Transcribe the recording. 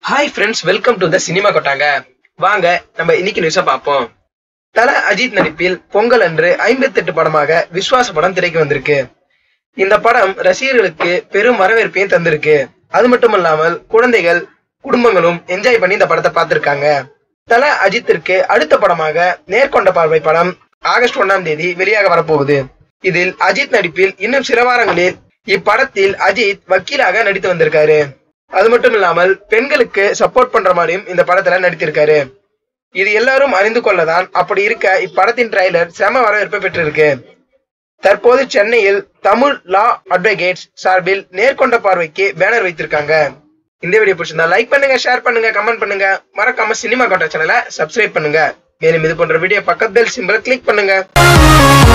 hi friends welcome to the cinema கொட்டாங்க வாங்க நம்ம இன்னைக்கு நியூஸை பார்ப்போம் தல அஜித் நடிப்பில் பொங்கல் அன்று ஐம்பத்தெட்டு படமாக விஸ்வாச படம் திரைக்கு வந்திருக்கு இந்த படம் ரசிகர்களுக்கு பெரும் வரவேற்பையும் தந்திருக்கு அது மட்டும் இல்லாமல் குழந்தைகள் குடும்பங்களும் என்ஜாய் பண்ணி இந்த படத்தை பார்த்திருக்காங்க தல அஜித்திற்கு அடுத்த படமாக நேர்கொண்ட பார்வை படம் ஆகஸ்ட் ஒண்ணாம் தேதி வெளியாக வரப்போகுது இதில் அஜித் நடிப்பில் இன்னும் சில வாரங்களில் இப்படத்தில் அஜித் வக்கீலாக நடித்து வந்திருக்காரு அது மட்டும் இல்லாமல் பெண்களுக்கு சப்போர்ட் பண்ற மாதிரியும் இந்த படத்துல நடித்திருக்காரு இது எல்லாரும் அறிந்து கொள்ளதான் அப்படி இருக்க இப்படத்தின் ட்ரைலர் செம வரவேற்பை பெற்றிருக்கு தற்போது சென்னையில் தமிழ் லா அட்வொகேட்ஸ் சார்பில் நேர்கொண்ட பார்வைக்கு பேனர் வைத்திருக்காங்க இந்த வீடியோ பிடிச்சிருந்தா லைக் பண்ணுங்க ஷேர் பண்ணுங்க கமெண்ட் பண்ணுங்க மறக்காம சினிமா காட்டா சேனலை சப்ஸ்கிரைப் பண்ணுங்க மேலும் இது போன்ற வீடியோ பக்கத்தில் சிம்பிள் கிளிக் பண்ணுங்க